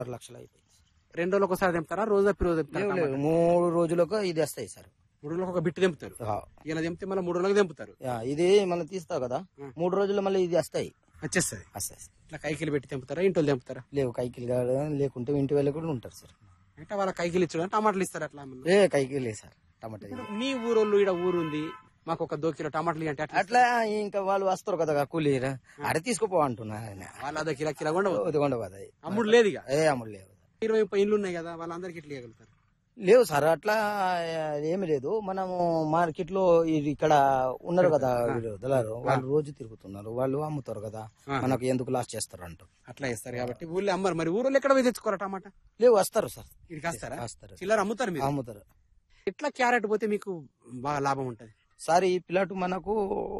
ఆరు లక్షలు అయిపోయింది రెండు రోజులకు ఒకసారి తెంపుతారా రోజు తప్పి రోజు తెంపుతారా లేవు, లేవు. టమాటా? మూడు రోజులకు ఇది వస్తాయి సార్ మూడు రోజులకు ఒక బిట్టు తెంపుతారు ఆ, ఇలా తెంపితే మళ్ళీ మూడు రోజులకు తెంపుతారు ఆ, ఇది మనం తీస్తావు కదా ఆ. మూడు రోజులు మళ్ళీ ఇది వస్తాయి వచ్చేస్తుంది వస్తాయి సార్. ఇట్లా కైకిలు పెట్టి తెంపుతారా ఇంట్లో తెంపుతారా లేవు కైకిలు కాదు లేకుంటే ఇంటి వెళ్ళి కూడా ఉంటారు సార్ అంటే వాళ్ళ కైకిలు ఇచ్చడం టమాటాలు ఇస్తారు అట్లా ఏమన్నా? ఏ కైకిలు లేదు సార్ టమాటా ఇది. ఇప్పుడు మీ ఊరోళ్ళు ఇక్కడ ఊరు ఉంది మాకు ఒక దో కిలో టమాటాలు అంటే అట్లా అట్లా ఇంకా వాళ్ళు వస్తారు కదా కూలీ అడ తీసుకుపో అంటున్నా ఆయన. వాళ్ళ అదో కిలో కిలో కూడా ఉదగొండ పోతాయి అమ్ముడు లేదు ఇక ఏ అమ్ముడు లేవు ఇరవై ముప్పై ఇండ్లు ఉన్నాయి కదా వాళ్ళందరికి ఇట్లా ఇవ్వగలుగుతారు లేవు సార్ అట్లా ఏమి లేదు మనము మార్కెట్ లో ఇది ఇక్కడ ఉన్నారు కదా వీళ్ళు దళారు వాళ్ళు రోజు తిరుగుతున్నారు వాళ్ళు అమ్ముతారు కదా ఆ. మనకు ఎందుకు లాస్ చేస్తారు అంటారు అట్లా ఇస్తారు కాబట్టి ఊళ్ళో అమ్మరు మరి ఊళ్ళో ఎక్కడ పోయి తెచ్చుకోరా టమాటా లేవు వస్తారు సార్ ఇక్కడికి వస్తారా వస్తారు చిల్లర అమ్ముతారు మీరు అమ్ముతారు ఎట్లా క్యారెట్ పోతే మీకు బాగా లాభం ఉంటది సార్ ఈ పిల్లటు మనకు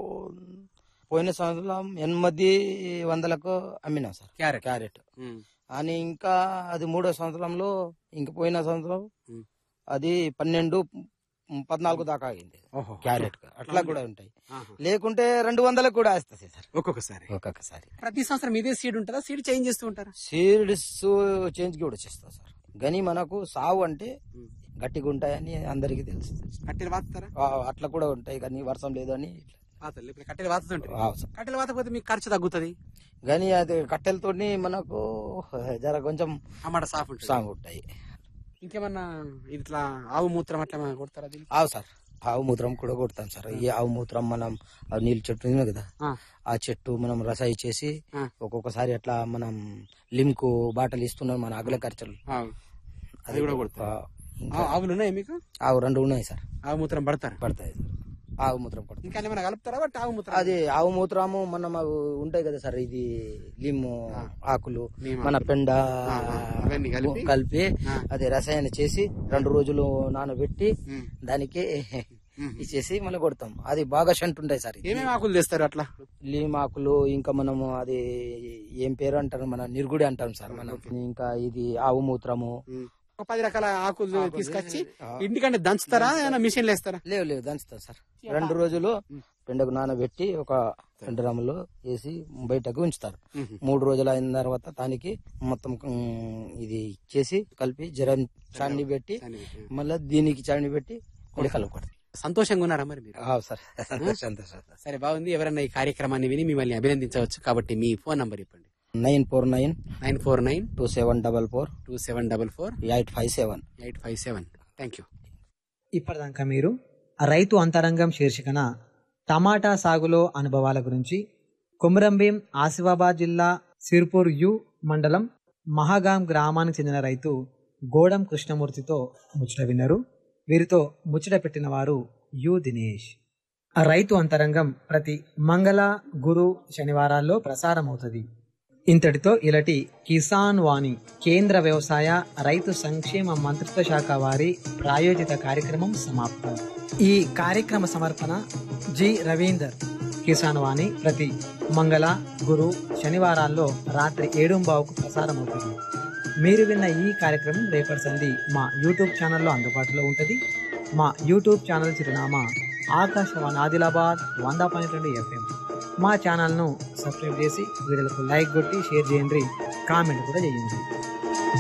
పోయిన సంవత్సరం ఎనిమిది వందలకు అమ్మినాం సార్ క్యారెట్ క్యారెట్ ఉమ్. అని ఇంకా అది మూడో సంవత్సరంలో ఇంకా పోయిన సంవత్సరం ఉమ్. అది పన్నెండు పద్నాలుగు దాకా ఆగింది ఓహో క్యారెట్ అట్లా కూడా ఉంటాయి ఆహా. లేకుంటే రెండు వందలకు కూడా వస్తుంది సార్ ఒక్కొక్కసారి ఒక్కొక్కసారి ప్రతి సంవత్సరం ఇదే సీడ్ ఉంటుందా సీడ్ చేంజ్ చేస్తూ ఉంటారా సీడ్స్ చేంజ్ కూడా చేస్తాం సార్ కానీ మనకు సాగు అంటే ఉమ్. గట్టిగా ఉంటాయని అందరికీ తెలుసు కట్టెలు వాతారా ఆ, అట్లా కూడా ఉంటాయి కానీ వర్షం లేదు అని ఇట్లా. వాతలు ఇప్పుడు కట్టెలు వాతుంటారు ఆ, సార్. కట్టెలు వాతపోతే మీకు ఖర్చు తగ్గుతుంది కానీ అది కట్టెలతోని మనకు జర కొంచెం టమాటా సాఫ్ ఉంటుంది సాంగ్ ఉంటాయి ఇంకేమన్నా ఇట్లా ఆవు మూత్రం అట్లా ఏమైనా కొడతారా దీనికి ఆవు సార్ ఆవు మూత్రం కూడా కొడతాం సార్ ఈ ఆవు మూత్రం మనం ఆ నీళ్ళ చెట్టు ఉంది కదా ఆ, ఆ చెట్టు మనం రసాయి చేసి ఆ. ఒక్కొక్కసారి అట్లా మనం లింకు బాటలు ఇస్తున్నాం మన అగ్ల ఖర్చులు ఆవు. అది కూడా కొడతారు ఆ, ఇంకా ఆ, ఆవులు ఉన్నాయి మీకు ఆవు రెండు ఉన్నాయి సార్ ఆవు మూత్రం పడతారు పడతాయి ఆవు మూత్రం పడతాయి ఇంకా ఏమైనా కలుపుతారా బట్ ఆవు మూత్రం అది ఆవు మూత్రము మనం అవి ఉంటాయి కదా సార్ ఇది లిమ్ము ఆకులు నీమ్ మన పెండ ఆ, ఆ, అవన్నీ కలిపి? కలిపి ఆ. అది రసాయన చేసి రెండు రోజులు నానబెట్టి ఉమ్. దానికి ఉమ్. ఇచ్చేసి మళ్ళీ కొడతాం అది బాగా షంట్ ఉంటాయి సార్ ఇది. ఏమేమి ఆకులు తెస్తారు అట్లా లీమ్ ఆకులు ఇంకా మనము అది ఏం పేరు అంటారు మన నిర్గుడి అంటాం సార్ మనం ఇంకా ఇది ఆవు మూత్రము ఉమ్. ఒక పది రకాల ఆకులు తీసుకొచ్చి ఇంటికంటే దంచుతారా ఏమైనా మిషన్లు వేస్తారా లేవు లేవు దంచుతాం సార్ రెండు రోజులు పెండకు నానబెట్టి ఒక రెండు రమ్ములు వేసి బయటకు ఉంచుతారు ఉహు. మూడు రోజులు అయిన తర్వాత దానికి మొత్తం ఉమ్, ఇది చేసి కలిపి జరం చాన్ని పెట్టి మళ్ళీ దీనికి చాన్ని పెట్టి మళ్ళీ కలుపుకోవడం సంతోషంగా ఉన్నారా మరి మీరు ఆ, సార్ సంతోషం సంతోషం సరే బాగుంది ఎవరైనా ఈ కార్యక్రమాన్ని విని మిమ్మల్ని అభినందించవచ్చు కాబట్టి మీ ఫోన్ నంబర్ ఇవ్వండి nine four nine nine four nine two seven double four two seven double four eight five seven eight five seven thank you ఇప్పటిదాకా మీరు రైతు అంతరంగం శీర్షికన టమాటా సాగులో అనుభవాల గురించి కొమరంభీం ఆసిఫాబాద్ జిల్లా సిర్పూర్ యు మండలం మహాగాం గ్రామానికి చెందిన రైతు గోడం కృష్ణమూర్తితో ముచ్చట విన్నారు వీరితో ముచ్చట పెట్టిన వారు యు దినేష్ ఆ రైతు అంతరంగం ప్రతి మంగళ గురు శనివారాల్లో ప్రసారమవుతుంది ఇంతటితో ఇలాంటి కిసాన్ వాణి కేంద్ర వ్యవసాయ రైతు సంక్షేమ మంత్రిత్వ శాఖ వారి ప్రాయోజిత కార్యక్రమం సమాప్తం ఈ కార్యక్రమ సమర్పణ జి రవీందర్ కిసాన్ వాణి ప్రతి మంగళ గురు శనివారాల్లో రాత్రి ఏడుంబావుకు ప్రసారం అవుతుంది మీరు విన్న ఈ కార్యక్రమం రేపటి సంధి మా యూట్యూబ్ ఛానల్లో అందుబాటులో ఉంటుంది మా యూట్యూబ్ ఛానల్ చిరునామా ఆకాశవాణి ఆదిలాబాద్ వంద పాయింట్ రెండు ఎఫ్ఎం మా ఛానల్ను సబ్స్క్రైబ్ చేసి వీడియోలకు లైక్ కొట్టి షేర్ చేయండి కామెంట్ కూడా చేయండి